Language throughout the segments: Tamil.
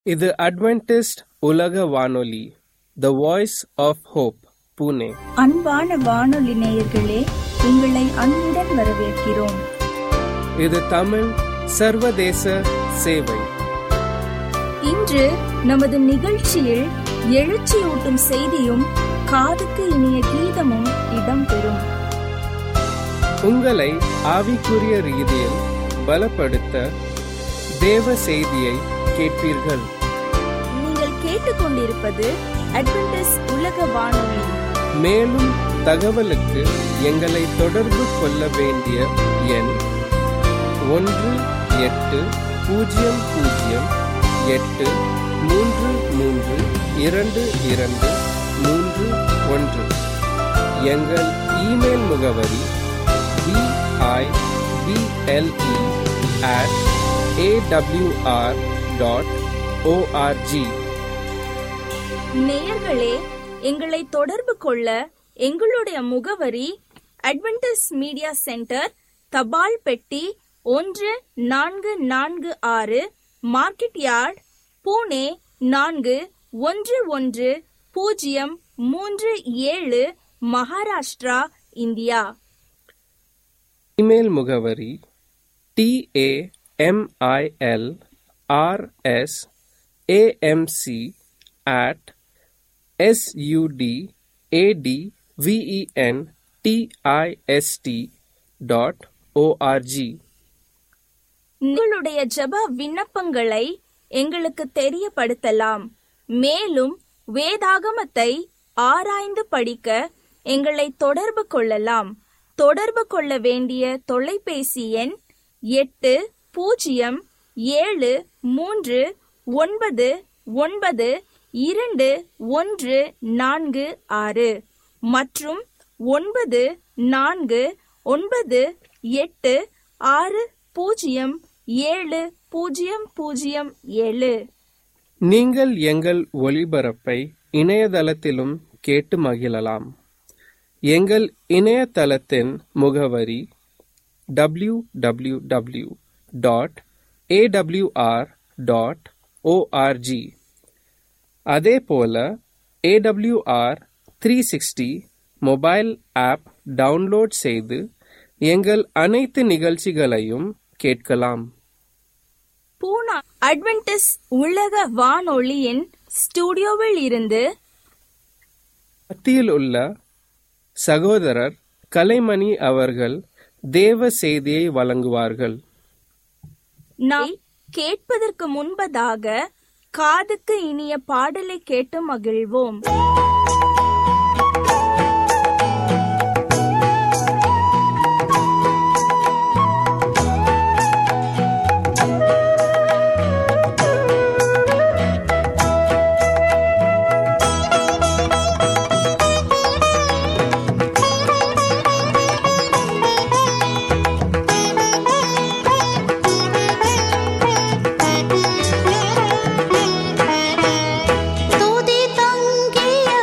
இது அட்வென்டிஸ்ட் உலக வானொலி the voice of hope Pune அன்பான வானொலி நேயர்களே உங்களை அன்புடன் வரவேற்கிறோம் இது தமிழ் சர்வதேச சேவை இன்று நமது நிகழ்ச்சியில் எழுச்சியூட்டும் செய்தியும் காதுக்கு இனிய கீதமும் இடம்பெறும் உங்களை ஆவிக்குரிய ரீதியில் பலப்படுத்த தேவ செய்தியை கேட்பீர்கள் நீங்கள் கேட்டுக்கொண்டிருப்பது அட்வென்டிஸ் உலக வானொலி மேலும் தகவலுக்கு எங்களை தொடர்பு கொள்ள வேண்டிய எண் ஒன்று எட்டு பூஜ்ஜியம் பூஜ்ஜியம் எட்டு மூன்று மூன்று இரண்டு இரண்டு மூன்று ஒன்று எங்கள் இமெயில் முகவரி BIBLE at AWR dot ORG நேயர்களே எங்களை தொடர்பு கொள்ள எங்களுடைய முகவரி அட்வென்டிஸ் மீடியா சென்டர் தபால் பெட்டி ஒன்று நான்கு நான்கு ஆறு மார்க்கெட் யார்ட் பூனே நான்கு ஒன்று ஒன்று பூஜ்ஜியம் மூன்று ஏழு மகாராஷ்டிரா இந்தியா இமெயில் முகவரி TAMIL RS AMC at SUD AD VEN DIST dot ORG உங்களுடைய ஜெப விண்ணப்பங்களை எங்களுக்கு தெரியப்படுத்தலாம் மேலும் வேதாகமத்தை ஆராய்ந்து படிக்க எங்களை தொடர்பு கொள்ளலாம் தொடர்பு கொள்ள வேண்டிய தொலைபேசி எண் எட்டு பூஜ்ஜியம் ஏழு மூன்று ஒன்பது ஒன்பது இரண்டு ஒன்று நான்கு ஆறு மற்றும் ஒன்பது நான்கு ஒன்பது எட்டு ஆறு பூஜ்ஜியம் ஏழு பூஜ்ஜியம் பூஜ்ஜியம் ஏழு நீங்கள் எங்கள் ஒளிபரப்பை இணையதளத்திலும் கேட்டு மகிழலாம் எங்கள் இணையதளத்தின் முகவரி W W W dot AWR dot ORG அதே போல AWR three sixty mobile app download செய்து எங்கள் அனைத்து நிகழ்ச்சிகளையும் கேட்கலாம் பூனா அட்வென்டிஸ் உலக வானொலியின் ஸ்டுடியோவில் இருந்து மத்தியில் உள்ள சகோதரர் கலைமணி அவர்கள் தேவ செய்தியை வழங்குவார்கள் நாம் கேட்பதற்கு முன்பதாக காதுக்கு இனிய பாடலை கேட்டு மகிழ்வோம் துதி தங்கிய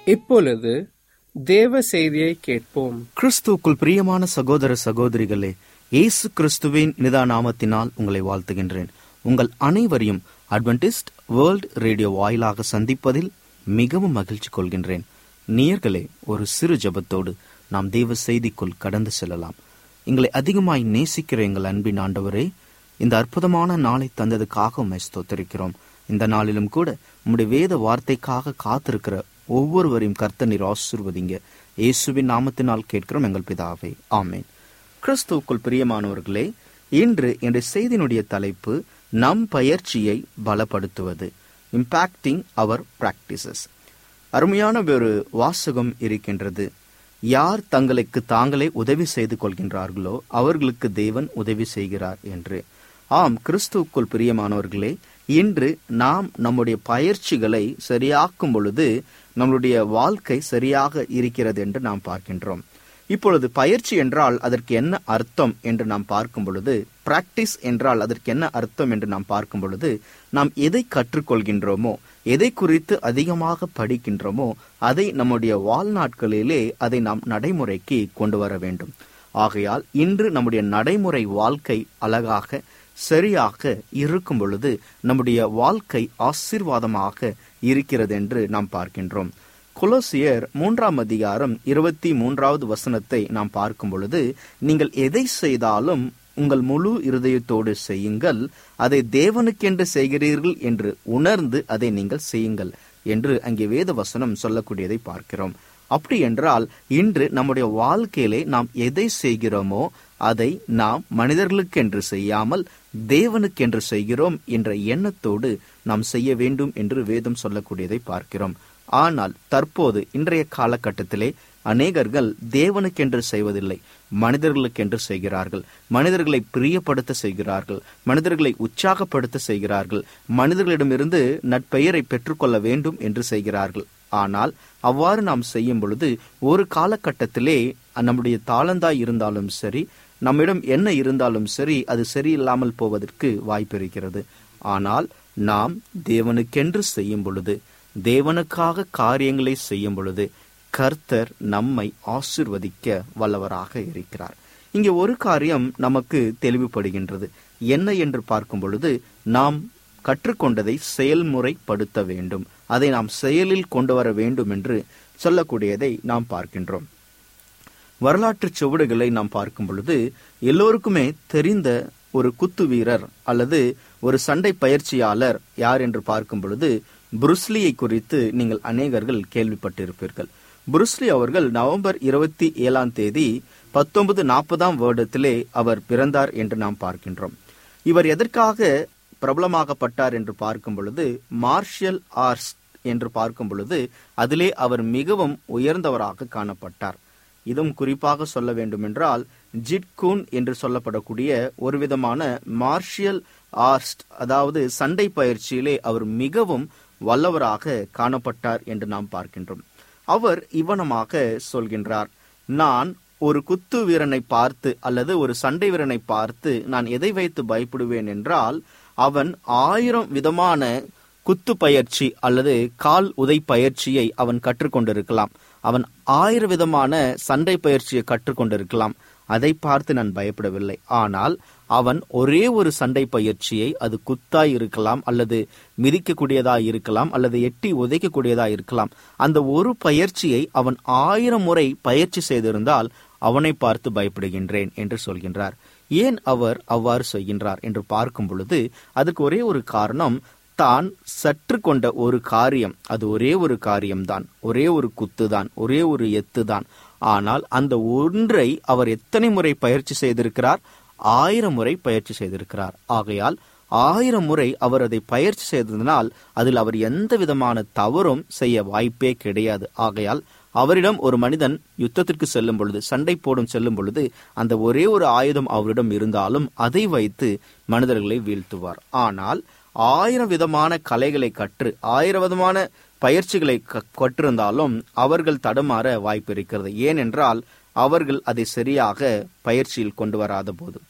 இப்பொழுது தேவ செய்தியை கேட்போம் கிறிஸ்துவுக்குள் பிரியமான சகோதர சகோதரிகளே இயேசு கிறிஸ்துவின் நிதா நாமத்தினால் உங்களை வாழ்த்துகின்றேன் உங்கள் அனைவரையும் அட்வென்டிஸ்ட் வேர்ல்ட் ரேடியோ வாயிலாக சந்திப்பதில் மிகவும் மகிழ்ச்சி கொள்கின்றேன் நேயர்களே ஒரு சிறு ஜெபத்தோடு நாம் தேவ செய்திக்குள் கடந்து செல்லலாம் எங்களை அதிகமாய் நேசிக்கிற எங்கள் அன்பின் ஆண்டவரே இந்த அற்புதமான நாளை தந்ததுக்காக உம்மை ஸ்தோத்தரிக்கிறோம் இந்த நாளிலும் கூட உம்முடைய வேத வார்த்தைக்காக காத்திருக்கிற ஒவ்வொருவரையும் கர்த்த நீர் ஆசிர்வதிங்க இயேசுவின் நாமத்தினால் கேட்கிறோம் எங்கள் பிதாவே ஆமேன் கிறிஸ்துவுக்குள் பிரியமானவர்களே இன்று என்னுடைய செய்தியினுடைய தலைப்பு நம் பயிற்சியை பலப்படுத்துவது இம்பாக்டிங் அவர் பிராக்டிசஸ் அருமையான ஒரு வாசகம் இருக்கின்றது யார் தங்களுக்கு தாங்களே உதவி செய்து கொள்கின்றார்களோ அவர்களுக்கு தேவன் உதவி செய்கிறார் என்று ஆம் கிறிஸ்துவுக்குள் பிரியமானவர்களே இன்று நாம் நம்முடைய பயிற்சிகளை சரியாக்கும் பொழுது நம்மளுடைய வாழ்க்கை சரியாக இருக்கிறது என்று நாம் பார்க்கின்றோம் இப்பொழுது பயிற்சி என்றால் அதற்கு என்ன அர்த்தம் என்று நாம் பார்க்கும் பொழுது பிராக்டிஸ் என்றால் அதற்கு என்ன அர்த்தம் என்று நாம் பார்க்கும் பொழுது நாம் எதை கற்றுக்கொள்கின்றோமோ எதை குறித்து அதிகமாக படிக்கின்றோமோ அதை நம்முடைய வாழ்நாட்களிலே அதை நாம் நடைமுறைக்கு கொண்டு வர வேண்டும் ஆகையால் இன்று நம்முடைய நடைமுறை வாழ்க்கை அழகாக சரியாக இருக்கும் பொழுது நம்முடைய வாழ்க்கை ஆசீர்வாதமாக இருக்கிறது என்று நாம் பார்க்கின்றோம் கொலோசியர் மூன்றாம் அதிகாரம் இருபத்தி மூன்றாவது வசனத்தை நாம் பார்க்கும் பொழுது நீங்கள் எதை செய்தாலும் உங்கள் முழு இருதயத்தோடு செய்யுங்கள் அதை தேவனுக்கென்று செய்கிறீர்கள் என்று உணர்ந்து அதை நீங்கள் செய்யுங்கள் என்று அங்கே வேத வசனம் சொல்லக்கூடியதை பார்க்கிறோம் அப்படி என்றால் இன்று நம்முடைய வாழ்க்கையிலே நாம் எதை செய்கிறோமோ அதை நாம் மனிதர்களுக்கென்று செய்யாமல் தேவனுக்கென்று செய்கிறோம் என்ற எண்ணத்தோடு நாம் செய்ய வேண்டும் என்று வேதம் சொல்லக்கூடியதை பார்க்கிறோம் ஆனால் தற்போது இன்றைய காலகட்டத்திலே அநேகர்கள் தேவனுக்கென்று செய்வதில்லை மனிதர்களுக்கென்று செய்கிறார்கள் மனிதர்களை பிரியப்படுத்த செய்கிறார்கள் மனிதர்களை உற்சாகப்படுத்த செய்கிறார்கள் மனிதர்களிடமிருந்து நட்பெயரை பெற்றுக்கொள்ள வேண்டும் என்று செய்கிறார்கள் ஆனால் அவ்வாறு நாம் செய்யும் பொழுது ஒரு காலகட்டத்திலே நம்முடைய தாளந்தாய் இருந்தாலும் சரி நம்மிடம் என்ன இருந்தாலும் சரி அது சரியில்லாமல் போவதற்கு வாய்ப்பு இருக்கிறது ஆனால் நாம் தேவனுக்கென்று செய்யும் பொழுது தேவனுக்காக காரியங்களை செய்யும் பொழுது கர்த்தர் நம்மை ஆசிர்வதிக்க வல்லவராக இருக்கிறார் இங்கே ஒரு காரியம் நமக்கு தெளிவுபடுகின்றது என்ன என்று பார்க்கும் பொழுது நாம் கற்றுக்கொண்டதை செயல்முறைப்படுத்த வேண்டும் அதை நாம் செயலில் கொண்டு வர வேண்டும் என்று சொல்லக்கூடியதை நாம் பார்க்கின்றோம் வரலாற்று சுவடுகளை நாம் பார்க்கும் பொழுது எல்லோருக்குமே தெரிந்த ஒரு குத்து வீரர் அல்லது ஒரு சண்டை பயிற்சியாளர் யார் என்று பார்க்கும் பொழுது புருஸ்லியை குறித்து நீங்கள் அநேகர்கள் கேள்விப்பட்டிருப்பீர்கள் புருஸ்லி அவர்கள் நவம்பர் இருபத்தி ஏழாம் தேதி பத்தொன்பது நாற்பதாம் வருடத்திலே அவர் பிறந்தார் என்று நாம் பார்க்கின்றோம் இவர் எதற்காக பிரபலமாகப்பட்டார் என்று பார்க்கும் பொழுது மார்ஷியல் ஆர்ட்ஸ் என்று பார்க்கும் பொழுது அதிலே அவர் மிகவும் உயர்ந்தவராக காணப்பட்டார் இதுவும் குறிப்பாக சொல்ல வேண்டுமென்றால் ஜிட்கூன் என்று சொல்லப்படக்கூடிய ஒரு விதமான மார்ஷியல் ஆர்ட்ஸ் அதாவது சண்டை பயிற்சியிலே அவர் மிகவும் வல்லவராக காணப்பட்டார் என்று நாம் பார்க்கின்றோம் அவர் இவனமாக சொல்கின்றார் நான் ஒரு குத்து வீரனை பார்த்து அல்லது ஒரு சண்டை வீரனை பார்த்து நான் எதை வைத்து பயப்படுவேன் என்றால் அவன் ஆயிரம் விதமான குத்து பயிற்சி அல்லது கால் உதை பயிற்சியை அவன் கற்றுக்கொண்டிருக்கலாம் அவன் ஆயிரம் விதமான சண்டை பயிற்சியை கற்றுக்கொண்டிருக்கலாம் அதை பார்த்து நான் பயப்படவில்லை ஆனால் அவன் ஒரே ஒரு சண்டை பயிற்சியை அது குத்தாய் இருக்கலாம் அல்லது மிதிக்கக்கூடியதாய் இருக்கலாம் அல்லது எட்டி உதைக்கக்கூடியதாய் இருக்கலாம் அந்த ஒரு பயிற்சியை அவன் ஆயிரம் முறை பயிற்சி செய்திருந்தால் அவனை பார்த்து பயப்படுகின்றேன் என்று சொல்கின்றார் ஏன் அவர் அவ்வாறு செய்கின்றார் என்று பார்க்கும் பொழுது அதுக்கு ஒரே ஒரு காரணம் தான் சற்று கொண்ட ஒரு காரியம் அது ஒரே ஒரு காரியம்தான் ஒரே ஒரு குத்து தான் ஒரே ஒரு எத்து தான் ஆனால் அந்த ஒன்றை அவர் எத்தனை முறை பயிற்சி செய்திருக்கிறார் ஆயிரம் முறை பயிற்சி செய்திருக்கிறார் ஆகையால் ஆயிரம் முறை அவர் அதை பயிற்சி செய்ததனால் அதில் அவர் எந்த விதமான தவறும் செய்ய வாய்ப்பே கிடையாது ஆகையால் அவரிடம் ஒரு மனிதன் யுத்தத்திற்கு செல்லும் பொழுது சண்டை போடும் செல்லும் பொழுது அந்த ஒரே ஒரு ஆயுதம் அவரிடம் இருந்தாலும் அதை வைத்து மனிதர்களை வீழ்த்துவார் ஆனால் ஆயிரம் விதமான கலைகளை கற்று ஆயிரம் விதமான பயிற்சிகளை கற்றிருந்தாலும் அவர்கள் தடுமாற வாய்ப்பு இருக்கிறது ஏனென்றால் அவர்கள் அதை சரியாக பயிற்சியில் கொண்டு வராத போது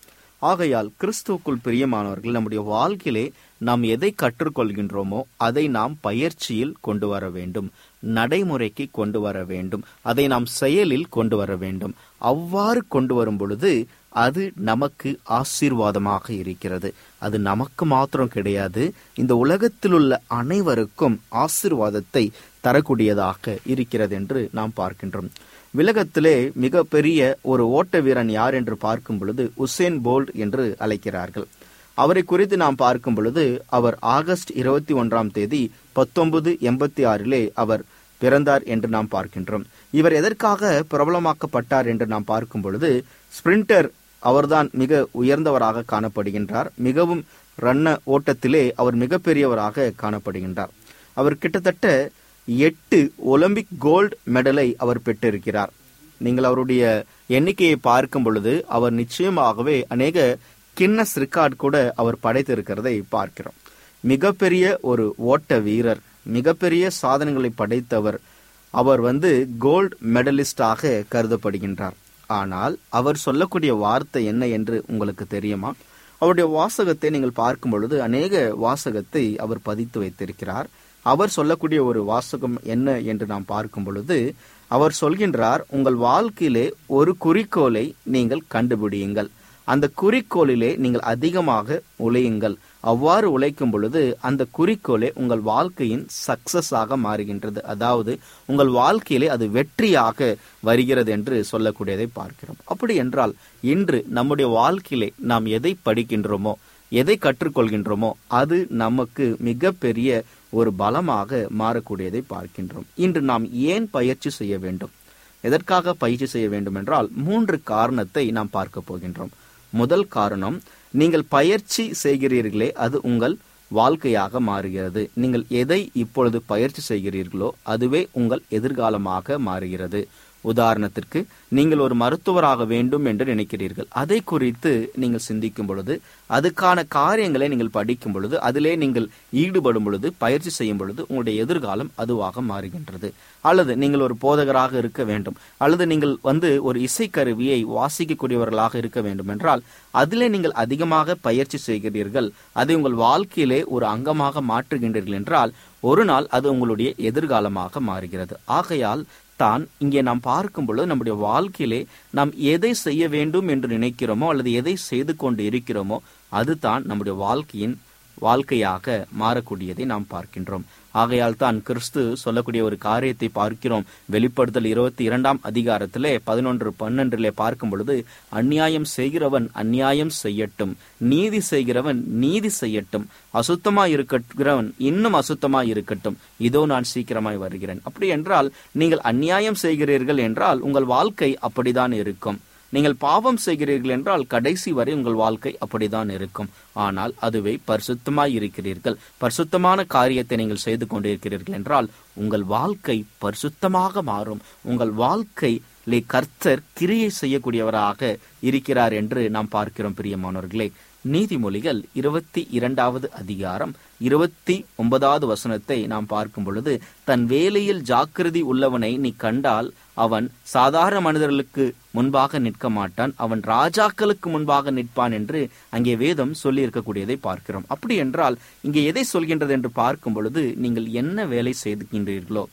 ஆகையால் கிறிஸ்துவுக்குள் பிரியமானவர்கள் நம்முடைய வாழ்க்கையிலே நாம் எதை கற்றுக்கொள்கின்றோமோ அதை நாம் பயிற்சியில் கொண்டு வர வேண்டும் நடைமுறைக்கு கொண்டு வர வேண்டும் அதை நாம் செயலில் கொண்டு வர வேண்டும் அவ்வாறு கொண்டு வரும் பொழுது அது நமக்கு ஆசீர்வாதமாக இருக்கிறது அது நமக்கு மாத்திரம் கிடையாது இந்த உலகத்தில் உள்ள அனைவருக்கும் ஆசீர்வாதத்தை தரக்கூடியதாக இருக்கிறது என்று நாம் பார்க்கின்றோம் உலகத்திலே மிகப்பெரிய ஒரு ஓட்ட வீரன் யார் என்று பார்க்கும் பொழுது உசேன் போல்ட் என்று அழைக்கிறார்கள் அவரை குறித்து நாம் பார்க்கும் பொழுது அவர் ஆகஸ்ட் இருபத்தி ஒன்றாம் தேதி பத்தொன்பது எண்பத்தி ஆறிலே அவர் பிறந்தார் என்று நாம் பார்க்கின்றோம் இவர் எதற்காக பிரபலமாக்கப்பட்டார் என்று நாம் பார்க்கும் பொழுது ஸ்பிரிண்டர் அவர்தான் மிக உயர்ந்தவராக காணப்படுகின்றார் மிகவும் ரன்ன ஓட்டத்திலே அவர் மிகப்பெரியவராக காணப்படுகின்றார் அவர் கிட்டத்தட்ட எட்டு ஒலிம்பிக் கோல்டு மெடலை அவர் பெற்றிருக்கிறார் நீங்கள் அவருடைய எண்ணிக்கையை பார்க்கும் பொழுது அவர் நிச்சயமாகவே அநேக கின்னஸ் ரெக்கார்ட் கூட அவர் படைத்திருக்கிறதை பார்க்கிறோம் மிகப்பெரிய ஒரு ஓட்ட வீரர் மிகப்பெரிய சாதனைகளை படைத்தவர் அவர் வந்து கோல்டு மெடலிஸ்டாக கருதப்படுகின்றார் ஆனால் அவர் சொல்லக்கூடிய வார்த்தை என்ன என்று உங்களுக்கு தெரியுமா அவருடைய வாசகத்தை நீங்கள் பார்க்கும் பொழுது அநேக வாசகத்தை அவர் பதித்து வைத்திருக்கிறார் அவர் சொல்லக்கூடிய ஒரு வாசகம் என்ன என்று நாம் பார்க்கும் பொழுது அவர் சொல்கின்றார் உங்கள் வாழ்க்கையிலே ஒரு குறிக்கோளை நீங்கள் கண்டுபிடியுங்கள் அந்த குறிக்கோளிலே நீங்கள் அதிகமாக உழையுங்கள் அவ்வாறு உழைக்கும் பொழுது அந்த குறிக்கோளே உங்கள் வாழ்க்கையின் சக்சஸ் ஆக மாறுகின்றது அதாவது உங்கள் வாழ்க்கையிலே அது வெற்றியாக வருகிறது என்று சொல்லக்கூடியதை பார்க்கிறோம் அப்படி என்றால் இன்று நம்முடைய வாழ்க்கையிலே நாம் எதை படிக்கின்றோமோ எதை கற்றுக்கொள்கின்றோமோ அது நமக்கு மிகப்பெரிய ஒரு பலமாக மாறக்கூடியதை பார்க்கின்றோம் இன்று நாம் ஏன் பயிற்சி செய்ய வேண்டும் எதற்காக பயிற்சி செய்ய வேண்டும் என்றால் மூன்று காரணத்தை நாம் பார்க்க போகின்றோம் முதல் காரணம் நீங்கள் பயிற்சி செய்கிறீர்களே அது உங்கள் வாழ்க்கையாக மாறுகிறது நீங்கள் எதை இப்பொழுது பயிற்சி செய்கிறீர்களோ அதுவே உங்கள் எதிர்காலமாக மாறுகிறது உதாரணத்திற்கு நீங்கள் ஒரு மருத்துவராக வேண்டும் என்று நினைக்கிறீர்கள் அதை குறித்து நீங்கள் சிந்திக்கும் பொழுது அதுக்கான காரியங்களை நீங்கள் படிக்கும் பொழுது அதிலே நீங்கள் ஈடுபடும் பொழுது பயிற்சி செய்யும் பொழுது உங்களுடைய எதிர்காலம் அதுவாக மாறுகின்றது அல்லது நீங்கள் ஒரு போதகராக இருக்க வேண்டும் அல்லது நீங்கள் வந்து ஒரு இசைக்கருவியை வாசிக்கக்கூடியவர்களாக இருக்க வேண்டும் என்றால் அதிலே நீங்கள் அதிகமாக பயிற்சி செய்கிறீர்கள் அதை உங்கள் வாழ்க்கையிலே ஒரு அங்கமாக மாற்றுகின்றீர்கள் என்றால் ஒரு நாள் அது உங்களுடைய எதிர்காலமாக மாறுகிறது ஆகையால் தான் இங்கே நாம் பார்க்கும் பொழுது நம்முடைய வாழ்க்கையிலே நாம் எதை செய்ய வேண்டும் என்று நினைக்கிறோமோ அல்லது எதை செய்து கொண்டு இருக்கிறோமோ அதுதான் நம்முடைய வாழ்க்கையின் வாழ்க்கையாக மாறக்கூடியதை நாம் பார்க்கின்றோம் ஆகையால் தான் கிறிஸ்து சொல்லக்கூடிய ஒரு காரியத்தை பார்க்கிறோம் வெளிப்படுத்தல் இருபத்தி இரண்டாம் அதிகாரத்திலே பதினொன்று பன்னெண்டிலே பார்க்கும் பொழுது அந்நியாயம் செய்கிறவன் அந்நியாயம் செய்யட்டும் நீதி செய்கிறவன் நீதி செய்யட்டும் அசுத்தமாய் இருக்கிறவன் இன்னும் அசுத்தமாய் இருக்கட்டும் இதோ நான் சீக்கிரமாய் வருகிறேன் அப்படி என்றால் நீங்கள் அந்நியாயம் செய்கிறீர்கள் என்றால் உங்கள் வாழ்க்கை அப்படிதான் இருக்கும் நீங்கள் பாவம் செய்கிறீர்கள் என்றால் கடைசி வரை உங்கள் வாழ்க்கை அப்படிதான் இருக்கும் ஆனால் அதுவே பரிசுத்தமாய் இருக்கிறீர்கள் பரிசுத்தமான காரியத்தை நீங்கள் செய்து கொண்டிருக்கிறீர்கள் என்றால் உங்கள் வாழ்க்கை பரிசுத்தமாக மாறும் உங்கள் வாழ்க்கையிலே கர்த்தர் கிரியை செய்யக்கூடியவராக இருக்கிறார் என்று நாம் பார்க்கிறோம் பிரியமானவர்களே நீதிமொழிகள் இருபத்தி இரண்டாவது அதிகாரம் இருபத்தி ஒன்பதாவது வசனத்தை நாம் பார்க்கும் பொழுது தன் வேலையில் ஜாக்கிரதை உள்ளவனை நீ கண்டால் அவன் சாதாரண மனிதர்களுக்கு முன்பாக நிற்க மாட்டான் அவன் ராஜாக்களுக்கு முன்பாக நிற்பான் என்று அங்கே வேதம் சொல்லி இருக்கக்கூடியதை பார்க்கிறோம் அப்படி என்றால் இங்கே எதை சொல்கின்றது என்று பார்க்கும் பொழுது நீங்கள் என்ன வேலை செய்துகின்றீர்களோ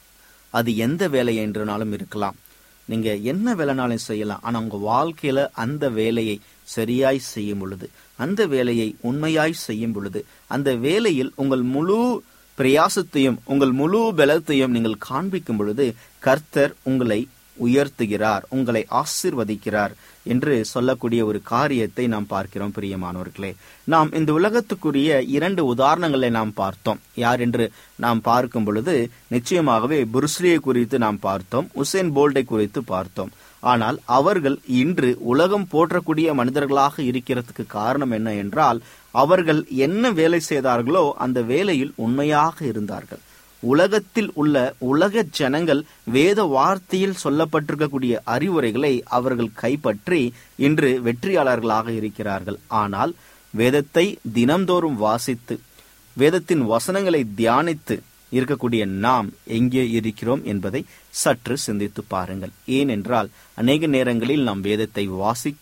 அது எந்த வேலை என்றனாலும் இருக்கலாம் நீங்க என்ன வேலைனாலும் செய்யலாம் ஆனா உங்க வாழ்க்கையில அந்த வேலையை சரியாய் செய்யும் பொழுது அந்த வேலையை உண்மையாய் செய்யும் பொழுது அந்த வேலையில் உங்கள் முழு பிரயாசத்தையும் உங்கள் முழு பலத்தையும் நீங்கள் காண்பிக்கும் பொழுது கர்த்தர் உங்களை உயர்த்துகிறார் உங்களை ஆசிர்வதிக்கிறார் என்று சொல்லக்கூடிய ஒரு காரியத்தை நாம் பார்க்கிறோம் பிரியமானவர்களே நாம் இந்த உலகத்துக்குரிய இரண்டு உதாரணங்களை நாம் பார்த்தோம் யார் என்று நாம் பார்க்கும் பொழுது நிச்சயமாகவே புருஸ்லியை குறித்து நாம் பார்த்தோம் உசேன் போல்டை குறித்து பார்த்தோம் ஆனால் அவர்கள் இன்று உலகம் போற்றக்கூடிய மனிதர்களாக இருக்கிறதுக்கு காரணம் என்ன என்றால் அவர்கள் என்ன வேலை செய்தார்களோ அந்த வேலையில் உண்மையாக இருந்தார்கள் உலகத்தில் உள்ள உலக ஜனங்கள் வேத வார்த்தையில் சொல்லப்பட்டிருக்கக்கூடிய அறிவுரைகளை அவர்கள் கைப்பற்றி இன்று வெற்றியாளர்களாக இருக்கிறார்கள் ஆனால் வேதத்தை தினம்தோறும் வாசித்து வேதத்தின் வசனங்களை தியானித்து இருக்கக்கூடிய நாம் எங்கே இருக்கிறோம் என்பதை சற்று சிந்தித்து பாருங்கள் ஏனென்றால் அநேக நேரங்களில் நாம் வேதத்தை வாசிக்கிறோம்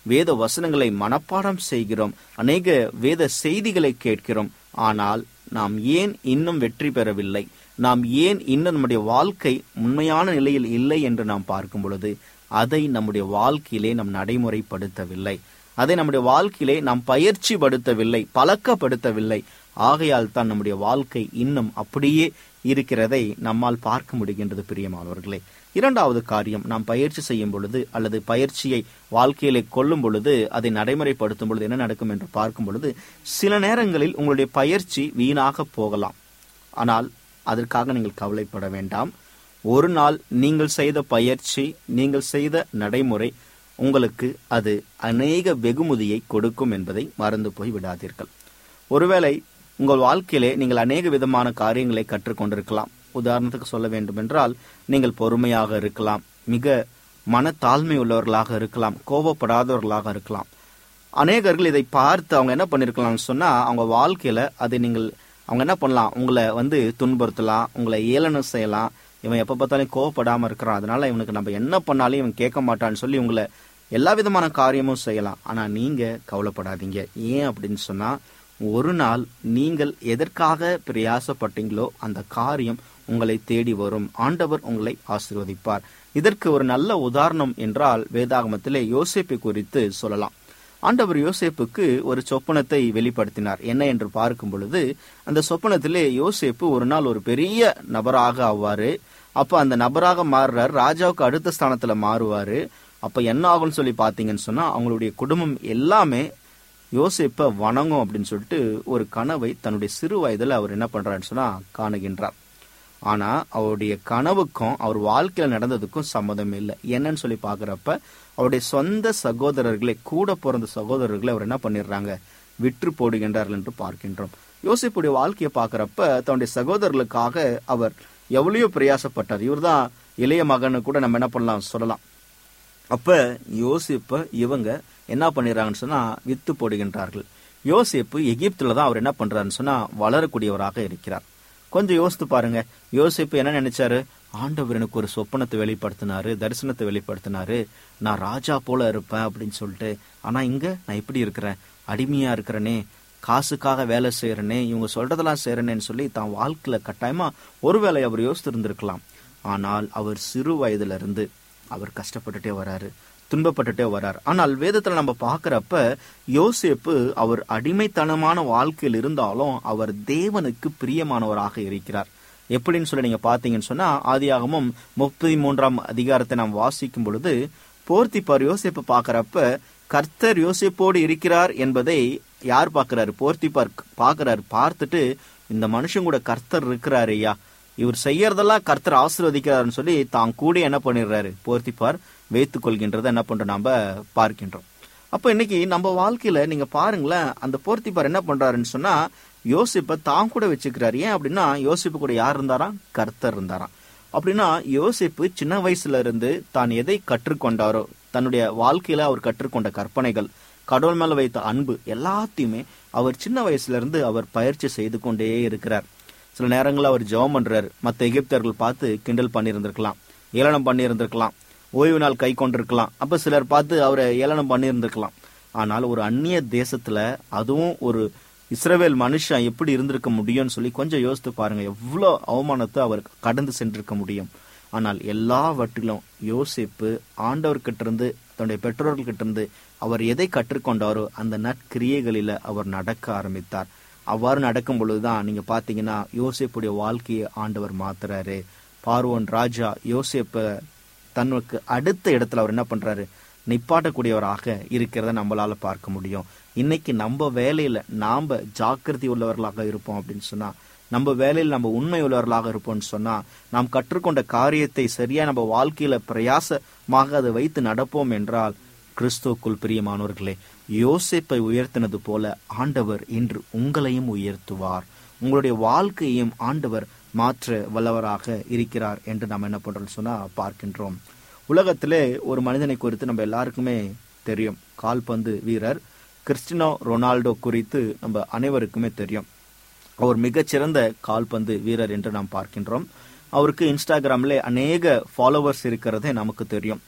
வேத வசனங்களை மனப்பாடம் செய்கிறோம் அநேக வேத செய்திகளை கேட்கிறோம் ஆனால் நாம் ஏன் இன்னும் வெற்றி பெறவில்லை நாம் ஏன் இன்னும் நம்முடைய வாழ்க்கை உண்மையான நிலையில் இல்லை என்று நாம் பார்க்கும் பொழுது அதை நம்முடைய வாழ்க்கையிலே நாம் நடைமுறைப்படுத்தவில்லை அதை நம்முடைய வாழ்க்கையிலே நாம் பயிற்சி படுத்தவில்லை பழக்கப்படுத்தவில்லை ஆகையால் தான் நம்முடைய வாழ்க்கை இன்னும் அப்படியே இருக்கிறதை நம்மால் பார்க்க முடிகின்றது பிரியமானவர்களே இரண்டாவது காரியம் நாம் பயிற்சி செய்யும் பொழுது அல்லது பயிற்சியை வாழ்க்கையிலே கொள்ளும் பொழுது அதை நடைமுறைப்படுத்தும் பொழுது என்ன நடக்கும் என்று பார்க்கும் பொழுது சில நேரங்களில் உங்களுடைய பயிற்சி வீணாக போகலாம் ஆனால் அதற்காக நீங்கள் கவலைப்பட வேண்டாம் ஒரு நாள் நீங்கள் செய்த பயிற்சி நீங்கள் செய்த நடைமுறை உங்களுக்கு அது அநேக வெகுமதியை கொடுக்கும் என்பதை மறந்து போய் விடாதீர்கள் ஒருவேளை உங்கள் வாழ்க்கையிலே நீங்கள் அநேக விதமான காரியங்களை கற்றுக்கொண்டிருக்கலாம் உதாரணத்துக்கு சொல்ல வேண்டுமென்றால் நீங்கள் பொறுமையாக இருக்கலாம் மிக மனத்தாழ்மை உள்ளவர்களாக இருக்கலாம் கோபப்படாதவர்களாக இருக்கலாம் அநேகர்கள் இதை பார்த்து அவங்க என்ன பண்ணிருக்கலாம்னு சொன்னா அவங்க வாழ்க்கையில அதை நீங்கள் அவங்க என்ன பண்ணலாம் உங்களை வந்து துன்புறுத்தலாம் உங்களை ஏளனம் செய்யலாம் இவன் எப்ப பார்த்தாலும் கோவப்படாம இருக்கிறான் அதனால இவனுக்கு நம்ம என்ன பண்ணாலும் இவன் கேட்க மாட்டான்னு சொல்லி உங்களை எல்லா விதமான காரியமும் செய்யலாம் ஆனா நீங்க கவலைப்படாதீங்க ஏன் அப்படின்னு சொன்னா ஒரு நாள் நீங்கள் எதற்காக பிரயாசப்பட்டீங்களோ அந்த காரியம் உங்களை தேடி வரும் ஆண்டவர் உங்களை ஆசீர்வதிப்பார் இதற்கு ஒரு நல்ல உதாரணம் என்றால் வேதாகமத்திலே யோசேப்பை குறித்து சொல்லலாம் ஆண்டவர் யோசேப்புக்கு ஒரு சொப்பனத்தை வெளிப்படுத்தினார் என்ன என்று பார்க்கும் பொழுது அந்த சொப்பனத்திலே யோசேப்பு ஒரு நாள் ஒரு பெரிய நபராக ஆவாரு அப்ப அந்த நபராக மாறுறார் ராஜாவுக்கு அடுத்த ஸ்தானத்துல மாறுவாரு அப்ப என்ன ஆகும்னு சொல்லி பாத்தீங்கன்னு சொன்னா அவங்களுடைய குடும்பம் எல்லாமே யோசேப்ப வணங்கும் அப்படின்னு சொல்லிட்டு ஒரு கனவை தன்னுடைய சிறு வயதுல அவர் என்ன பண்றாருன்னு சொன்னா காணுகின்றார் ஆனா அவருடைய கனவுக்கும் அவர் வாழ்க்கையில நடந்ததுக்கும் சம்மதம் இல்லை என்னன்னு சொல்லி பாக்குறப்ப அவருடைய சொந்த சகோதரர்களை கூட பிறந்த சகோதரர்களை அவர் என்ன பண்ணிடுறாங்க விற்று போடுகின்றார்கள் என்று பார்க்கின்றோம் யோசிப்புடைய வாழ்க்கையை பார்க்கறப்ப தன்னுடைய சகோதரர்களுக்காக அவர் எவ்வளவோ பிரயாசப்பட்டார் இவர்தான் இளைய மகன்னு கூட நம்ம என்ன பண்ணலாம் சொல்லலாம் அப்ப யோசிப்ப இவங்க என்ன பண்ணிடுறாங்கன்னு சொன்னா வித்து போடுகின்றார்கள் யோசிப்பு எகிப்துல தான் அவர் என்ன பண்றாருன்னு சொன்னா வளரக்கூடியவராக இருக்கிறார் கொஞ்சம் யோசித்து பாருங்க யோசிப்பு என்ன நினைச்சாரு ஆண்டவர் எனக்கு ஒரு சொப்பனத்தை வெளிப்படுத்தினாரு தரிசனத்தை வெளிப்படுத்தினாரு நான் ராஜா போல இருப்பேன் அப்படின்னு சொல்லிட்டு ஆனா இங்க நான் எப்படி இருக்கிறேன் அடிமையா இருக்கிறேனே காசுக்காக வேலை செய்யறனே இவங்க சொல்றதெல்லாம் செய்யறனேன்னு சொல்லி தான் வாழ்க்கையில கட்டாயமா ஒருவேளை அவர் யோசித்திருந்திருக்கலாம் ஆனால் அவர் சிறு வயதுல இருந்து அவர் கஷ்டப்பட்டுட்டே வராரு துன்பப்பட்டுட்டே வரார் ஆனால் வேதத்துல நம்ம பாக்குறப்ப யோசேப்பு அவர் அடிமைத்தனமான வாழ்க்கையில் இருந்தாலும் அவர் தேவனுக்கு பிரியமானவராக இருக்கிறார் எப்படின்னு சொல்லி நீங்க பாத்தீங்கன்னு சொன்னா ஆதியாகமும் முப்பத்தி மூன்றாம் அதிகாரத்தை நாம் வாசிக்கும் பொழுது போர்த்திப்பார் யோசேப்பு பாக்குறப்ப கர்த்தர் யோசேப்போடு இருக்கிறார் என்பதை யார் பாக்குறாரு போர்த்திப்பார் பாக்குறாரு பார்த்துட்டு இந்த மனுஷன் கூட கர்த்தர் இருக்கிறாரு ஐயா இவர் செய்யறதெல்லாம் கர்த்தர் ஆசீர்வதிக்கிறாருன்னு சொல்லி தான் கூட என்ன பண்ணிடுறாரு போர்த்திப்பார் வைத்துக் கொள்கின்றதை என்ன பண்றோம் நாம பார்க்கின்றோம் அப்ப இன்னைக்கு நம்ம வாழ்க்கையில நீங்க பாருங்களேன் அந்த போர்த்திப்பார் என்ன பண்றாருன்னு சொன்னா யோசிப்பை தான் கூட வச்சுக்கிறாரு ஏன் அப்படின்னா யோசிப்பு கூட யார் இருந்தாராம் கர்த்தர் இருந்தாராம் அப்படின்னா யோசிப்பு சின்ன வயசுல இருந்து தான் எதை கற்றுக்கொண்டாரோ தன்னுடைய வாழ்க்கையில அவர் கற்றுக்கொண்ட கற்பனைகள் கடவுள் மேல வைத்த அன்பு எல்லாத்தையுமே அவர் சின்ன வயசுல இருந்து அவர் பயிற்சி செய்து கொண்டே இருக்கிறார் சில நேரங்களில் அவர் ஜெபம் பண்றாரு மற்ற எகிப்தர்கள் பார்த்து கிண்டல் பண்ணியிருந்திருக்கலாம் ஏளனம் பண்ணியிருந்திருக்கலாம் ஓய்வு நாள் கை கொண்டிருக்கலாம் அப்ப சிலர் பார்த்து அவரை ஏளனம் பண்ணியிருந்திருக்கலாம் ஆனால் ஒரு அந்நிய தேசத்துல அதுவும் ஒரு இஸ்ரவேல் மனுஷன் எப்படி இருந்திருக்க முடியும்னு சொல்லி கொஞ்சம் யோசித்து பாருங்க எவ்வளோ அவமானத்தை அவர் கடந்து சென்றிருக்க முடியும் ஆனால் எல்லாவற்றிலும் யோசிப்பு ஆண்டவர்கிட்ட இருந்து தன்னுடைய பெற்றோர்கள்கிட்ட இருந்து அவர் எதை கற்றுக்கொண்டாரோ அந்த நற்கிரியைகளில அவர் நடக்க ஆரம்பித்தார் அவ்வாறு நடக்கும் பொழுதுதான் நீங்க பாத்தீங்கன்னா யோசேப்புடைய வாழ்க்கையை ஆண்டவர் மாத்துறாரு பார்வோன் ராஜா யோசேப்ப தன்னுக்கு அடுத்த இடத்துல அவர் என்ன பண்றாரு நிப்பாட்டக்கூடியவராக இருக்கிறத நம்மளால பார்க்க முடியும் இன்னைக்கு நம்ம வேலையில நாம ஜாக்கிரதை உள்ளவர்களாக இருப்போம் அப்படின்னு சொன்னா நம்ம வேலையில் நம்ம உண்மை உள்ளவர்களாக இருப்போம்னு சொன்னா நாம் கற்றுக்கொண்ட காரியத்தை சரியா நம்ம வாழ்க்கையில பிரயாசமாக அதை வைத்து நடப்போம் என்றால் கிறிஸ்துவுக்குள் பிரியமானவர்களே யோசேப்பை உயர்த்தினது போல ஆண்டவர் இன்று உங்களையும் உயர்த்துவார் உங்களுடைய வாழ்க்கையையும் ஆண்டவர் மாற்ற வல்லவராக இருக்கிறார் என்று நாம் என்ன பண்றோம் சொன்னா பார்க்கின்றோம் உலகத்திலே ஒரு மனிதனை குறித்து நம்ம எல்லாருக்குமே தெரியும் கால்பந்து வீரர் கிறிஸ்டினோ ரொனால்டோ குறித்து நம்ம அனைவருக்குமே தெரியும் அவர் மிகச்சிறந்த கால்பந்து வீரர் என்று நாம் பார்க்கின்றோம் அவருக்கு இன்ஸ்டாகிராம்ல அநேக ஃபாலோவர்ஸ் இருக்கிறதே நமக்கு தெரியும்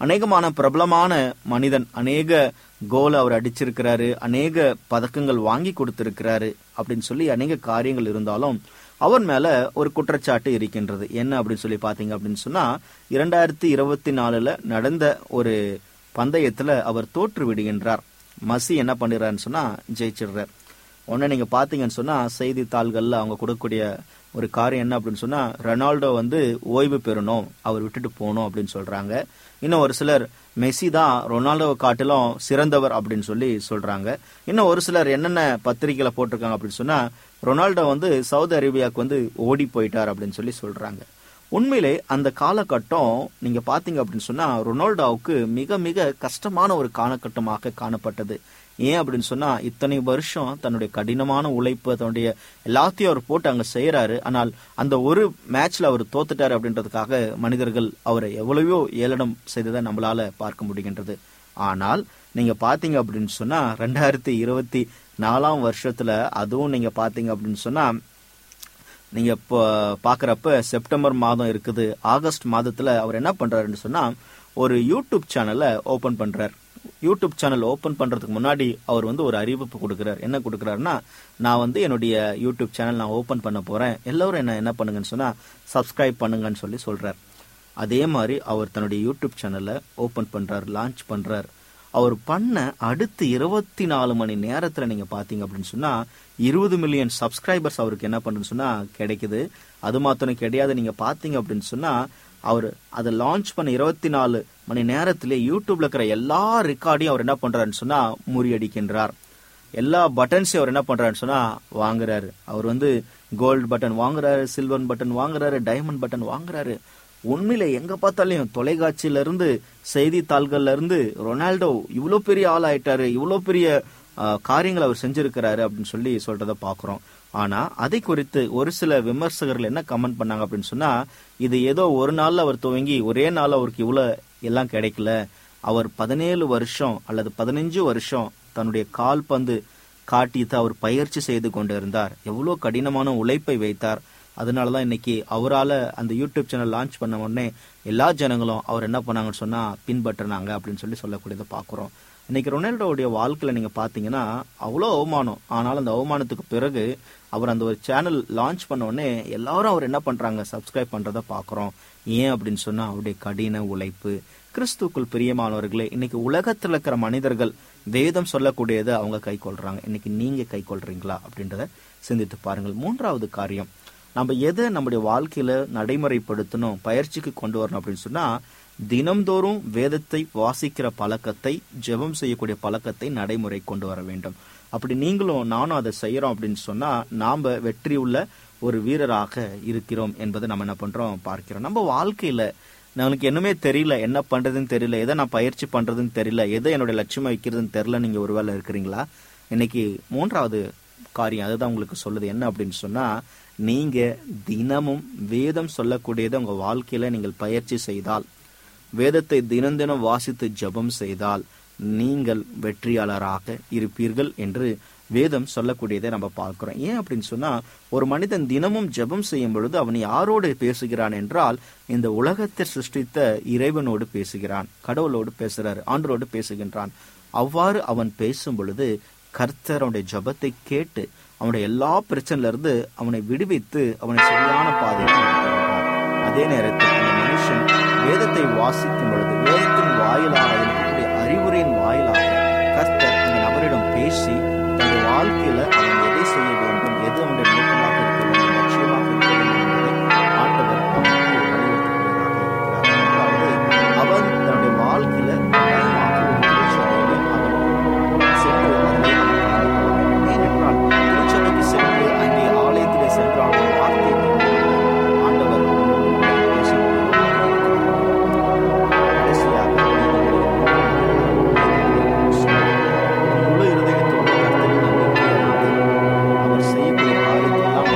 அநேகமான பிரபலமான மனிதன் அநேக கோல் அவர் அடிச்சிருக்கிறாரு அநேக பதக்கங்கள் வாங்கி கொடுத்திருக்கிறாரு அப்படின்னு சொல்லி அநேக காரியங்கள் இருந்தாலும் அவர் மேல ஒரு குற்றச்சாட்டு இருக்கின்றது என்ன அப்படின்னு சொல்லி பாத்தீங்க அப்படின்னு சொன்னா இரண்டாயிரத்தி இருபத்தி நாலுல நடந்த ஒரு பந்தயத்துல அவர் தோற்று விடுகின்றார் மசி என்ன பண்ணிடுறாருன்னு சொன்னா ஜெயிச்சிடுறார் உடனே நீங்க பாத்தீங்கன்னு சொன்னா செய்தித்தாள்கள்ல அவங்க கொடுக்கக்கூடிய ஒரு காரியம் என்ன அப்படின்னு சொன்னா ரொனால்டோ வந்து ஓய்வு பெறணும் அவர் விட்டுட்டு போகணும் அப்படின்னு சொல்றாங்க இன்னும் ஒரு சிலர் மெஸ்ஸி தான் ரொனால்டோவை காட்டிலும் சிறந்தவர் அப்படின்னு சொல்லி சொல்றாங்க இன்னும் ஒரு சிலர் என்னென்ன பத்திரிகையில போட்டிருக்காங்க அப்படின்னு சொன்னா ரொனால்டோ வந்து சவுதி அரேபியாவுக்கு வந்து ஓடி போயிட்டார் அப்படின்னு சொல்லி சொல்றாங்க உண்மையிலே அந்த காலகட்டம் நீங்க பாத்தீங்க அப்படின்னு சொன்னா ரொனால்டோவுக்கு மிக மிக கஷ்டமான ஒரு காலகட்டமாக காணப்பட்டது ஏன் அப்படின்னு சொன்னா இத்தனை வருஷம் தன்னுடைய கடினமான உழைப்பு தன்னுடைய எல்லாத்தையும் அவர் போட்டு அங்க செய்யறாரு ஆனால் அந்த ஒரு மேட்ச்ல அவர் தோத்துட்டாரு அப்படின்றதுக்காக மனிதர்கள் அவரை எவ்வளவோ ஏளனம் செய்ததை நம்மளால பார்க்க முடிகின்றது ஆனால் நீங்க பாத்தீங்க அப்படின்னு சொன்னா ரெண்டாயிரத்தி இருபத்தி நாலாம் வருஷத்துல அதுவும் நீங்க பாத்தீங்க அப்படின்னு சொன்னா நீங்க இப்போ பாக்குறப்ப செப்டம்பர் மாதம் இருக்குது ஆகஸ்ட் மாதத்துல அவர் என்ன பண்றாருன்னு சொன்னா ஒரு யூடியூப் சேனலை ஓபன் பண்றார் யூடியூப் சேனல் ஓபன் பண்றதுக்கு முன்னாடி அவர் வந்து ஒரு அறிவிப்பு கொடுக்கிறார் என்ன கொடுக்கிறாருன்னா நான் வந்து என்னுடைய யூடியூப் சேனல் நான் ஓபன் பண்ண போறேன் எல்லாரும் என்ன என்ன பண்ணுங்கன்னு சொன்னா சப்ஸ்கிரைப் பண்ணுங்கன்னு சொல்லி சொல்றார் அதே மாதிரி அவர் தன்னுடைய யூடியூப் சேனலை ஓபன் பண்றார் லான்ச் பண்றார் அவர் பண்ண அடுத்து இருபத்தி நாலு மணி நேரத்துல நீங்க பாத்தீங்க அப்படின்னு சொன்னா இருபது மில்லியன் சப்ஸ்கிரைபர்ஸ் அவருக்கு என்ன பண்ணுன்னு சொன்னா கிடைக்குது அது மாத்திரம் கிடையாது நீங்க பாத்தீங்க அப்படின்னு சொன்னா அவர் அதை லான்ச் பண்ண இருபத்தி நாலு மணி நேரத்திலே யூடியூப்ல இருக்கிற எல்லா ரெக்கார்டையும் அவர் என்ன பண்றாருன்னு சொன்னா முறியடிக்கின்றார் எல்லா பட்டன்ஸையும் அவர் என்ன பண்றாருன்னு சொன்னா வாங்குறாரு அவர் வந்து கோல்டு பட்டன் வாங்குறாரு சில்வர் பட்டன் வாங்குறாரு டைமண்ட் பட்டன் வாங்குறாரு உண்மையில எங்க பார்த்தாலையும் தொலைக்காட்சியில இருந்து செய்தித்தாள்கள்ல இருந்து ரொனால்டோ இவ்வளோ பெரிய ஆள் ஆயிட்டாரு இவ்வளோ பெரிய ஆஹ், காரியங்களை அவர் செஞ்சிருக்கிறாரு அப்படின்னு சொல்லி சொல்றத பாக்குறோம் ஆனா அதை குறித்து ஒரு சில விமர்சகர்கள் என்ன கமெண்ட் பண்ணாங்க அப்படின்னு சொன்னா இது ஏதோ ஒரு நாள்ல அவர் துவங்கி ஒரே நாள் அவருக்கு இவ்வளவு எல்லாம் கிடைக்கல அவர் பதினேழு வருஷம் அல்லது பதினஞ்சு வருஷம் தன்னுடைய கால்பந்து காட்டித்து அவர் பயிற்சி செய்து கொண்டிருந்தார் எவ்வளவு கடினமான உழைப்பை வைத்தார் அதனாலதான் இன்னைக்கு அவரால அந்த யூடியூப் சேனல் லான்ச் பண்ண உடனே எல்லா ஜனங்களும் அவர் என்ன பண்ணாங்கன்னு சொன்னா பின்பற்றினாங்க அப்படின்னு சொல்லி சொல்லக்கூடியதை பாக்குறோம் இன்னைக்கு ரொனால்டோவுடைய வாழ்க்கையில நீங்க பாத்தீங்கன்னா அவ்வளோ அவமானம் ஆனாலும் அந்த அவமானத்துக்கு பிறகு அவர் அந்த ஒரு சேனல் லான்ச் பண்ண உடனே எல்லாரும் அவர் என்ன பண்றாங்க சப்ஸ்கிரைப் பண்றத பாக்குறோம் ஏன் அப்படின்னு சொன்னா அவருடைய கடின உழைப்பு கிறிஸ்துக்குள் பிரியமானவர்களே இன்னைக்கு உலகத்துல இருக்கிற மனிதர்கள் வேதம் சொல்லக்கூடியதை அவங்க கை கொள்றாங்க இன்னைக்கு நீங்க கை கொள்றீங்களா அப்படின்றத சிந்தித்து பாருங்கள் மூன்றாவது காரியம் நம்ம எதை நம்முடைய வாழ்க்கையில நடைமுறைப்படுத்தணும் பயிற்சிக்கு கொண்டு வரணும் அப்படின்னு சொன்னா தினம்தோறும் வேதத்தை வாசிக்கிற பழக்கத்தை ஜெபம் செய்யக்கூடிய பழக்கத்தை நடைமுறை கொண்டு வர வேண்டும் அப்படி நீங்களும் நானும் அதை செய்யறோம் அப்படின்னு சொன்னா நாம வெற்றி உள்ள ஒரு வீரராக இருக்கிறோம் என்பதை நம்ம என்ன பண்றோம் பார்க்கிறோம் நம்ம வாழ்க்கையில நம்மளுக்கு என்னமே தெரியல என்ன பண்றதுன்னு தெரியல எதை நான் பயிற்சி பண்றதுன்னு தெரியல எதை என்னோட லட்சியமா வைக்கிறதுன்னு தெரியல நீங்க ஒருவேளை இருக்கிறீங்களா இன்னைக்கு மூன்றாவது காரியம் அதுதான் உங்களுக்கு சொல்லுது என்ன அப்படின்னு சொன்னா நீங்க தினமும் வேதம் சொல்லக்கூடியதை உங்க வாழ்க்கையில நீங்கள் பயிற்சி செய்தால் வேதத்தை தினம் தினம் வாசித்து ஜெபம் செய்தால் நீங்கள் வெற்றியாளராக இருப்பீர்கள் என்று வேதம் சொல்லக்கூடியதை நம்ம பார்க்கிறோம் ஏன் அப்படின்னு சொன்னா ஒரு மனிதன் தினமும் ஜெபம் செய்யும் பொழுது அவன் யாரோடு பேசுகிறான் என்றால் இந்த உலகத்தை சிருஷ்டித்த இறைவனோடு பேசுகிறான் கடவுளோடு பேசுறாரு ஆண்டரோடு பேசுகின்றான் அவ்வாறு அவன் பேசும் பொழுது கர்த்தர் அவனுடைய ஜெபத்தை கேட்டு அவனுடைய எல்லா பிரச்சனையில இருந்து அவனை விடுவித்து அவனை சரியான பாதையில் நடத்துகின்றார். அதே நேரத்தில் அந்த மனுஷன் வேதத்தை வாசிக்கும் பொழுது வேதத்தின் வாயிலாக அதில் இருக்கக்கூடிய அறிவுரையின் வாயிலாக கர்த்தர் அந்த நபரிடம் பேசி தன்னுடைய வாழ்க்கையில அவன் எதை செய்ய வேண்டும் எது அவனுடைய நோக்கமாக இருக்க வேண்டும் லட்சியமாக இருக்க வேண்டும் என்பதை ஆண்டவர் அவனுக்கு வலியுறுத்தக்கூடியதாக இருக்கிறார் அதாவது அவன் தன்னுடைய வாழ்க்கையில நியாயமாக ஒரு திருச்சபையிலே அவன் சென்று அதிலே அவன் கலந்து கொள்ள வேண்டும். ஏனென்றால் திருச்சபைக்கு சென்று அங்கே ஆலயத்திலே சென்று அவனுடைய வார்த்தையை கேட்க ஆண்டவர் அவனோடு கூட பேசக்கூடியவராக இருக்கிறார். கடைசியாக உன் முழு இருதயத்தோடு கர்த்தரில் நம்பிக்கை வைத்து அவர் செய்யக்கூடிய காரியத்தை எல்லாம்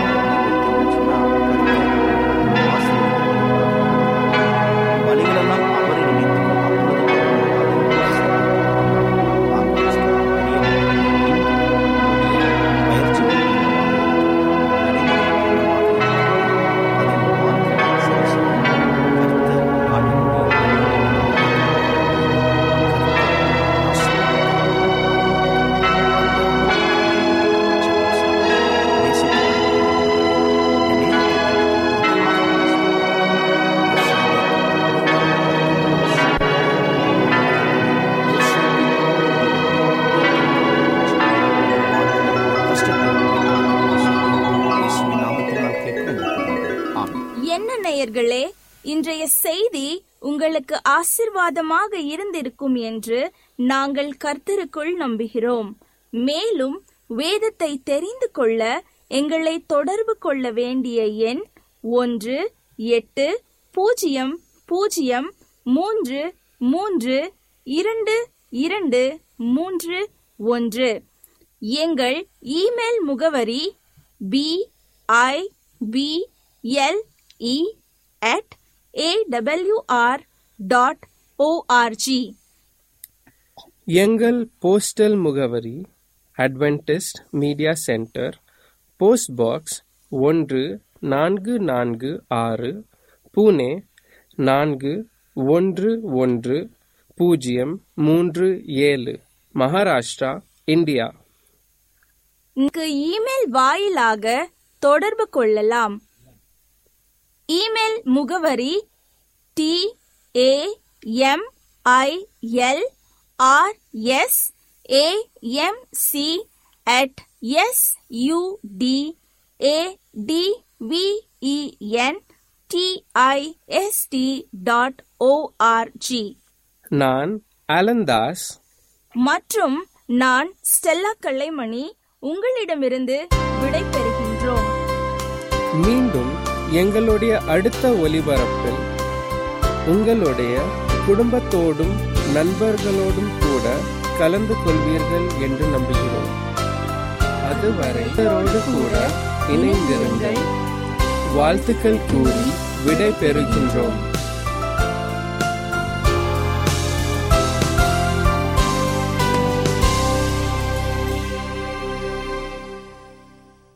கேட்க எங்கள் ஆமென் என்ன நேயர்களே இன்றைய செய்தி உங்களுக்கு ஆசிர்வாதமாக இருந்திருக்கும் என்று நாங்கள் கர்த்தருக்குள் நம்புகிறோம் மேலும் வேதத்தை தெரிந்து கொள்ள எங்களை தொடர்பு கொள்ள வேண்டிய எண் ஒன்று எட்டு பூஜ்ஜியம் பூஜ்ஜியம் மூன்று மூன்று இரண்டு இரண்டு மூன்று ஒன்று எங்கள் இமெயில் முகவரி B I B L E at AWR dot ORG எங்கள் போஸ்டல் முகவரி Adventist media centre post box ஒன்று நான்கு நான்கு ஆறு புனே நான்கு ஒன்று ஒன்று பூஜ்ஜியம் மூன்று ஏழு மகாராஷ்டிரா இந்தியா இங்கு இமெயில் வாயிலாக தொடர்பு கொள்ளலாம் இமெயில் முகவரி T A M I L R S A M C at S U D A D V E N T I S T dot ORG நான் அலந்தாஸ் மற்றும் நான் ஸ்டெல்லா கல்லைமணி உங்களிடமிருந்து விடை பெறுகின்றோம் மீண்டும் எங்களுடைய அடுத்த ஒலிபரப்பில் உங்களுடைய குடும்பத்தோடும் நண்பர்களோடும் கூட கலந்து கொள்வீர்கள் என்று நம்புகிறோம் அதுவரை இவரோடு கூட இணைந்திருங்கள் வாழ்த்துக்கள் கூறி விடை பெறுகின்றோம்